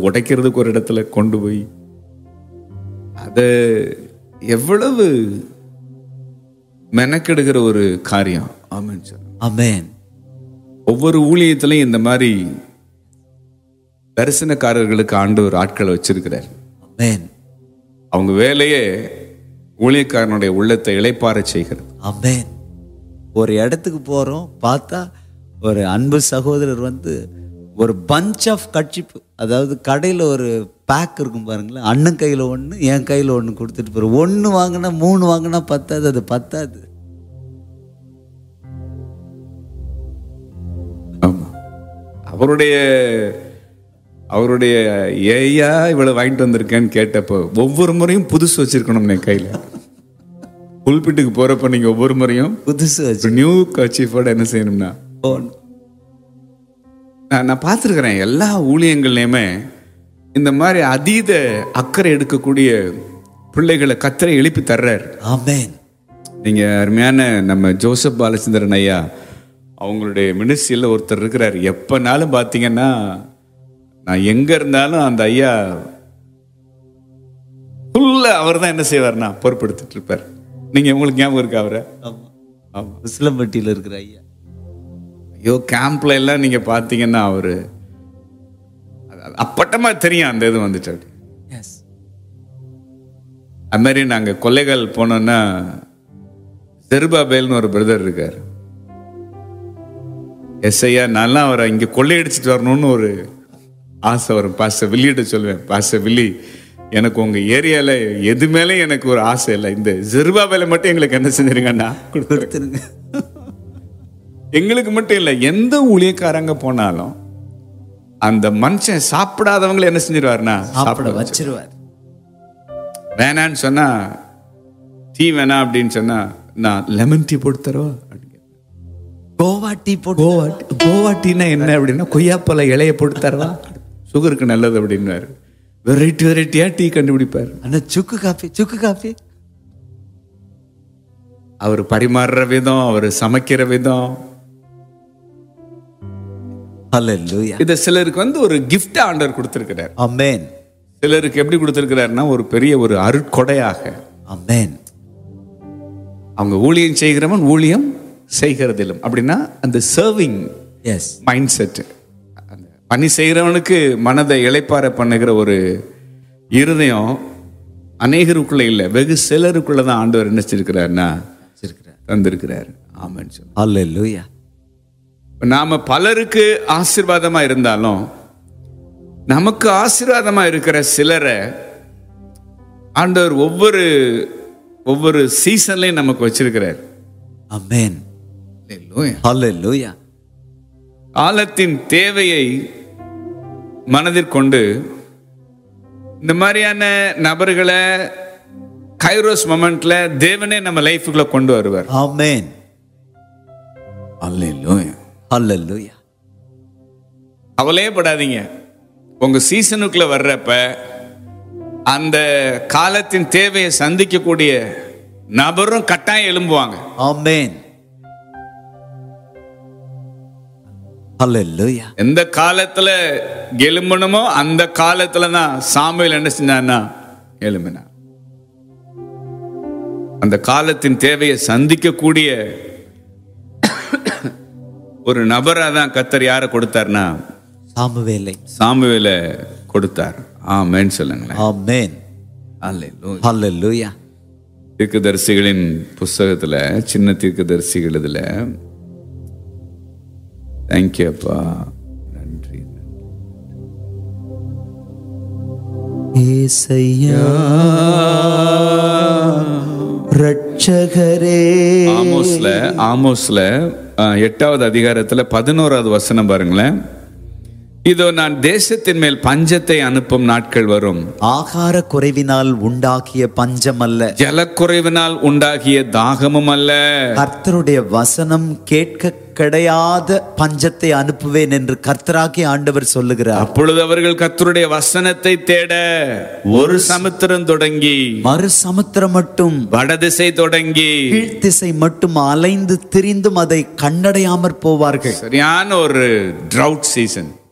உடைக்கிறதுக்கு ஒரு இடத்துல கொண்டு போய் அது எவ்வளவு மெனக்கெடுகிற ஒரு காரியம் ஆமாம் சார் அமேன் ஒவ்வொரு ஊழியத்திலையும் இந்த மாதிரி தரிசனக்காரர்களுக்கு ஆண்டவர் ஆட்களை வச்சிருக்கிறார் அமேன் அவங்க வேலையே ஊழியக்காரனுடைய உள்ளத்தை இளைப்பாற செய்கிறது அமேன் ஒரு இடத்துக்கு போகிறோம் பார்த்தா ஒரு அன்பு சகோதரர் வந்து ஒரு பஞ்ச் ஆஃப் கட்சிப்பு அதாவது கடையில் ஒரு பேக் இருக்கும் பாருங்களேன் அண்ணன் கையில் ஒன்று என் கையில் ஒன்று கொடுத்துட்டு போகிறோம் ஒன்று வாங்கினா மூணு வாங்கினா பத்தாது அது பத்தாது ஆமா அவருடைய அவருடைய ஏயா இவ்வளவு வாங்கிட்டு வந்திருக்கேன்னு கேட்டப்போ ஒவ்வொரு முறையும் புதுசு வச்சிருக்கணும் என் கையில புல்பிட்டுக்கு போறப்ப நீங்க ஒவ்வொரு முறையும் புதுசு வச்சு நியூ கச்சீஃபோட என்ன செய்யணும்னா போகணும் நான் நான் பார்த்துருக்குறேன் எல்லா ஊழியங்கள்லையுமே இந்த மாதிரி அதீத அக்கறை எடுக்கக்கூடிய பிள்ளைகளை கத்தரை எழுப்பி தர்றார் ஆமேன் நீங்க அருமையான நம்ம ஜோசப் பாலச்சந்திரன் ஐயா அவங்களுடைய மினிஸ்ட்ரியில் ஒருத்தர் இருக்கிறார் எப்பனாலும் பார்த்தீங்கன்னா நான் எங்க இருந்தாலும் அந்த ஐயா ஃபுல்லா அவர் தான் என்ன செய்வார்னா பொறுப்படுத்திட்டு இருப்பார் நீங்க உங்களுக்கு ஞாபகம் இருக்கா அவரை ஆமாம் ஆமா உசிலம்பட்டியில் இருக்கிற ஐயா ஐயோ கேம்ப்ல எல்லாம் நீங்க பார்த்தீங்கன்னா அவரு அது அப்பட்டமா தெரியும் அந்த இது வந்துட்டு அப்படி எஸ் அது மாதிரி நாங்க கொள்ளைகள் போனோம்னா செருபாபேல்னு ஒரு பிரதர் இருக்கார் எஸ்ஐயா நல்லா அவரை இங்க கொள்ளையடிச்சிட்டு வரணும்னு ஒரு ஆசை வரும் பாச வில்லிகிட்ட சொல்லுவேன் பாச வில்லி எனக்கு உங்க ஏரியால எது மேலே எனக்கு ஒரு ஆசை இல்லை இந்த ஜெருபாபேல மட்டும் எங்களுக்கு என்ன செஞ்சிருங்கண்ணா கொடுத்துருங்க எங்களுக்கு மட்டும் இல்லை எந்த ஊழியக்காரங்க போனாலும் அந்த மனுஷன் சாப்பிடாதவங்களை என்ன செஞ்சிருவாருன்னா சாப்பிட வச்சிருவார் வேணான்னு சொன்னா டீ வேணாம் அப்படின்னு சொன்னா நான் லெமன் டீ போட்டு தரவா அப்படின்னு கேட்பேன். கோவா டீ போட்டு கோவா டீ- கோவா டீனா என்ன அப்படின்னா கொய்யாப்பழ இலைய போட்டு தரவா சுகருக்கு நல்லது அப்படின்னுவாரு வெரைட்டி வெரைட்டியா டீ கண்டுபிடிப்பார் அண்ணா சுக்கு காஃபி சுக்கு காஃபி அவர் பரிமாறுற விதம் அவர் சமைக்கிற விதம் ஹalleluya இதை சிலருக்கு வந்து ஒரு gift ஆண்டவர் கொடுத்திருக்கிறார் ஆமென் சிலருக்கு எப்படி கொடுத்திருக்கிறாருன்னா ஒரு பெரிய ஒரு அருட்கொடையாக ஆமென் அவங்க ஊழியம் செய்கிறவன் ஊழியம் செய்கிறதிலும் அப்படின்னா அந்த சர்விங் எஸ் மைண்ட் செட் பணி செய்கிறவனுக்கு மனதை இளைப்பாற பண்ணுகிற ஒரு இருதயம் அநேகருக்குள்ள இல்லை வெகு சிலருக்குள்ள தான் ஆண்டவர் என்ன செஞ்சிருக்கிறாருன்னா வச்சிருக்கிறார் தந்திருக்கிறார் ஆமான்னு சொல்லி ஹalleluya இப்ப நாம பலருக்கு ஆசீர்வாதமா இருந்தாலும் நமக்கு ஆசீர்வாதமா இருக்கிற சிலரை ஆண்டவர் ஒவ்வொரு ஒவ்வொரு சீசன்லயும் நமக்கு வச்சிருக்கிறார் ஆமென் Hallelujah. ஹalleluya காலத்தின் தேவையை மனதிற்கொண்டு இந்த மாதிரியான நபர்களை கைரோஸ் மொமெண்ட்ல தேவனே நம்ம லைஃபுக்குள்ள கொண்டு வருவார் ஆமென் ஹalleluya கவலையே படாதீங்க உங்க சீசனுக்குள்ள வர்றப்ப அந்த காலத்தின் தேவையை சந்திக்கக்கூடிய நபரும் கட்டாயம் எழும்புவாங்க ஆமென் ஹalleluya எந்த காலத்துல எழும்பணுமோ அந்த காலத்துல தான் சாமுவேல் என்ன செஞ்சான்னா எழும்பினா அந்த காலத்தின் தேவையை சந்திக்கக்கூடிய ஒரு நபரா தான் கத்தர் யாரை கொடுத்தார்னா சாமுவேலை சாமுவேல கொடுத்தார் ஆமென்னு சொல்லுங்களேன் ஆமென் அல்லேலூயா. ஹalleluya தீர்க்கதரிசிகளின் புஸ்தகத்துல சின்ன தீர்க்கதரிசிகள் இதுல தேங்க்யூ அப்பா நன்றி ஏசையா ரட்சகரே ஆமோஸ்ல ஆமோஸ்ல அஹ், எட்டாவது அதிகாரத்துல பதினோராவது வசனம் பாருங்களேன் இதோ நான் தேசத்தின் மேல் பஞ்சத்தை அனுப்பும் நாட்கள் வரும் ஆகார குறைவினால் உண்டாகிய பஞ்சம் அல்ல ஜலக்குறைவினால் உண்டாகிய தாகமும் அல்ல கர்த்தருடைய வசனம் கேட்க கிடையாத பஞ்சத்தை அனுப்புவேன் என்று கர்த்தராகி ஆண்டவர் சொல்லுகிறார் அப்பொழுது அவர்கள் கர்த்தருடைய வசனத்தை தேட ஒரு சமுத்திரம் தொடங்கி மறு சமுத்திரம் மட்டும் வடதிசை தொடங்கி கீழ்த்திசை மட்டும் அலைந்து திரிந்தும் அதை கண்டடையாமற் போவார்கள் சரியான ஒரு ட்ரவுட் சீசன்